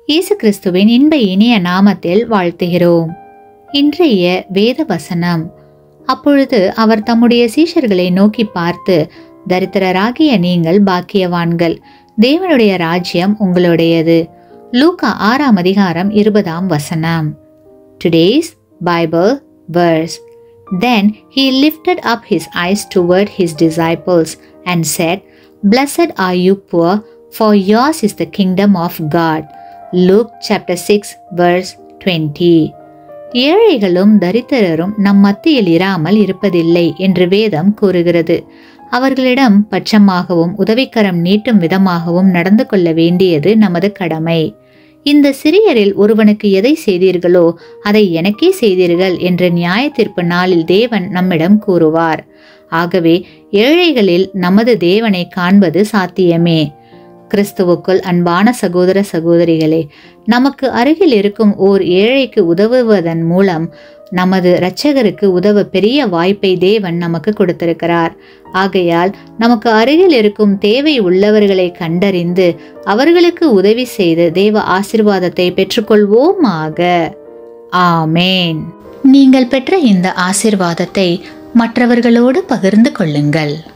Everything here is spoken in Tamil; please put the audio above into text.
இயேசு கிறிஸ்துவின் இன்ப இனிய நாமத்தில் வாழ்த்துகிறோம் இன்றைய வேத வசனம் அப்பொழுது அவர் தம்முடைய சீஷர்களை நோக்கி பார்த்து தரித்திரராகிய நீங்கள் பாக்கியவான்கள் தேவனுடைய ராஜ்யம் உங்களுடையது லூக்கா ஆறாம் அதிகாரம் இருபதாம் வசனம் today's Bible verse Then he lifted up his eyes toward his disciples and said, Blessed are you poor, for yours is the kingdom of God. Luke chapter 6 verse 20. ஏழைகளும் தரித்திரரும் நம் மத்தியில் இராமல் இருப்பதில்லை என்று வேதம் கூறுகிறது அவர்களிடம் பட்சமாகவும் உதவிக்கரம் நீட்டும் விதமாகவும் நடந்து கொள்ள வேண்டியது நமது கடமை இந்த சிறியரில் ஒருவனுக்கு எதை செய்தீர்களோ அதை எனக்கே செய்தீர்கள் என்ற நியாய தீர்ப்பு நாளில் தேவன் நம்மிடம் கூறுவார் ஆகவே ஏழைகளில் நமது தேவனை காண்பது சாத்தியமே கிறிஸ்துவுக்குள் அன்பான சகோதர சகோதரிகளே நமக்கு அருகில் இருக்கும் ஓர் ஏழைக்கு உதவுவதன் மூலம் நமது இரட்சகருக்கு உதவ பெரிய வாய்ப்பை தேவன் நமக்கு கொடுத்திருக்கிறார் ஆகையால் நமக்கு அருகில் இருக்கும் தேவை உள்ளவர்களை கண்டறிந்து அவர்களுக்கு உதவி செய்து தேவ ஆசிர்வாதத்தை பெற்றுக்கொள்வோமாக ஆமேன் நீங்கள் பெற்ற இந்த ஆசிர்வாதத்தை மற்றவர்களோடு பகிர்ந்து கொள்ளுங்கள்